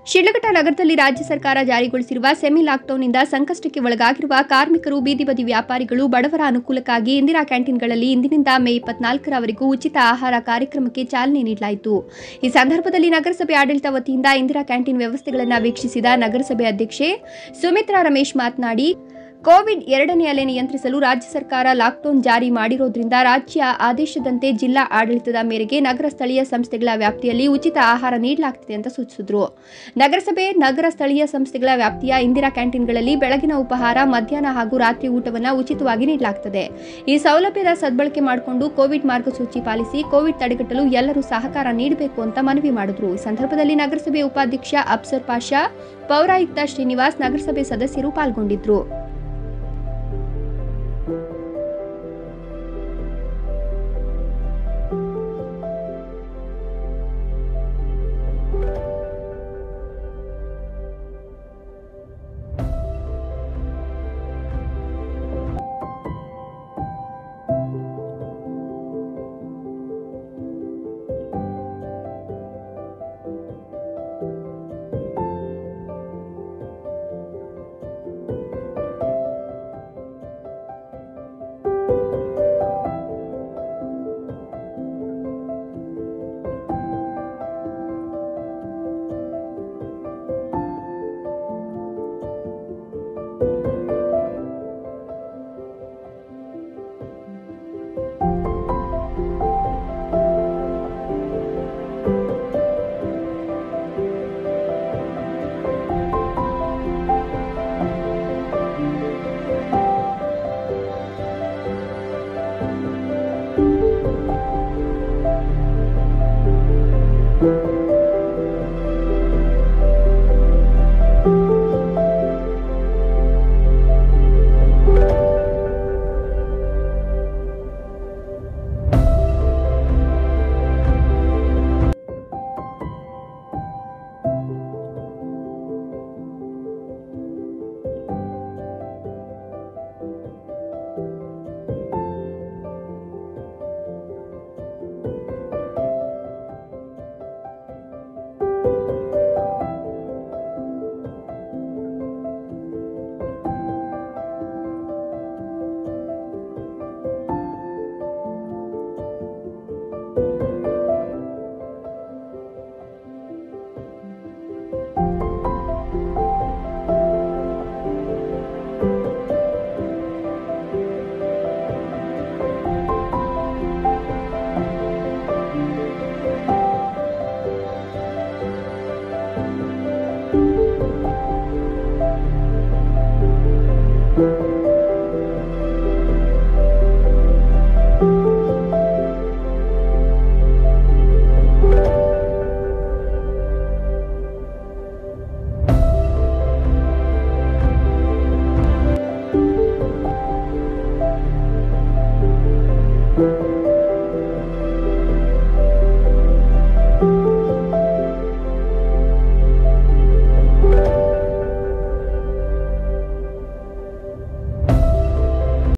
ಶಿಡ್ಲಘಟ್ಟ ನಗರದಲ್ಲಿ ರಾಜ್ಯ ಸರ್ಕಾರ ಜಾರಿಗೊಳಿಸಿರುವ ಸೆಮಿ ಲಾಕ್ಡೌನ್ನಿಂದ ಸಂಕಷ್ಟಕ್ಕೆ ಒಳಗಾಗಿರುವ ಕಾರ್ಮಿಕರು ಬೀದಿ ಬದಿ ವ್ಯಾಪಾರಿಗಳು ಬಡವರ ಅನುಕೂಲಕ್ಕಾಗಿ ಇಂದಿರಾ ಕ್ಯಾಂಟೀನ್ಗಳಲ್ಲಿ ಇಂದಿನಿಂದ ಮೇ ಇಪ್ಪತ್ನಾಲ್ಕರವರೆಗೂ ಉಚಿತ ಆಹಾರ ಕಾರ್ಯಕ್ರಮಕ್ಕೆ ಚಾಲನೆ ನೀಡಲಾಯಿತು ಈ ಸಂದರ್ಭದಲ್ಲಿ ನಗರಸಭೆ ಆಡಳಿತ ವತಿಯಿಂದ ಇಂದಿರಾ ಕ್ಯಾಂಟೀನ್ ವ್ಯವಸ್ಥೆಗಳನ್ನು ವೀಕ್ಷಿಸಿದ ನಗರಸಭೆ ಅಧ್ಯಕ್ಷೆ ಸುಮಿತ್ರಾ ರಮೇಶ್ ಮಾತನಾಡಿ ಕೋವಿಡ್ ಎರಡನೇ ಅಲೆ ನಿಯಂತ್ರಿಸಲು ರಾಜ್ಯ ಸರ್ಕಾರ ಲಾಕ್ಡೌನ್ ಜಾರಿ ಮಾಡಿರೋದ್ರಿಂದ ರಾಜ್ಯ ಆದೇಶದಂತೆ ಜಿಲ್ಲಾ ಆಡಳಿತದ ಮೇರೆಗೆ ನಗರ ಸ್ಥಳೀಯ ಸಂಸ್ಥೆಗಳ ವ್ಯಾಪ್ತಿಯಲ್ಲಿ ಉಚಿತ ಆಹಾರ ನೀಡಲಾಗ್ತಿದೆ ಅಂತ ಸೂಚಿಸಿದರು ನಗರಸಭೆ ನಗರ ಸ್ಥಳೀಯ ಸಂಸ್ಥೆಗಳ ವ್ಯಾಪ್ತಿಯ ಇಂದಿರಾ ಕ್ಯಾಂಟೀನ್ಗಳಲ್ಲಿ ಬೆಳಗಿನ ಉಪಹಾರ ಮಧ್ಯಾಹ್ನ ಹಾಗೂ ರಾತ್ರಿ ಊಟವನ್ನು ಉಚಿತವಾಗಿ ನೀಡಲಾಗುತ್ತದೆ ಈ ಸೌಲಭ್ಯದ ಸದ್ಬಳಕೆ ಮಾಡಿಕೊಂಡು ಕೋವಿಡ್ ಮಾರ್ಗಸೂಚಿ ಪಾಲಿಸಿ ಕೋವಿಡ್ ತಡೆಗಟ್ಟಲು ಎಲ್ಲರೂ ಸಹಕಾರ ನೀಡಬೇಕು ಅಂತ ಮನವಿ ಮಾಡಿದ್ರು ಈ ಸಂದರ್ಭದಲ್ಲಿ ನಗರಸಭೆ ಉಪಾಧ್ಯಕ್ಷ ಅಫ್ಸರ್ ಪಾಷಾ ಪೌರಾಯುಕ್ತ ಶ್ರೀನಿವಾಸ್ ನಗರಸಭೆ ಸದಸ್ಯರು ಪಾಲ್ಗೊಂಡಿದ್ರು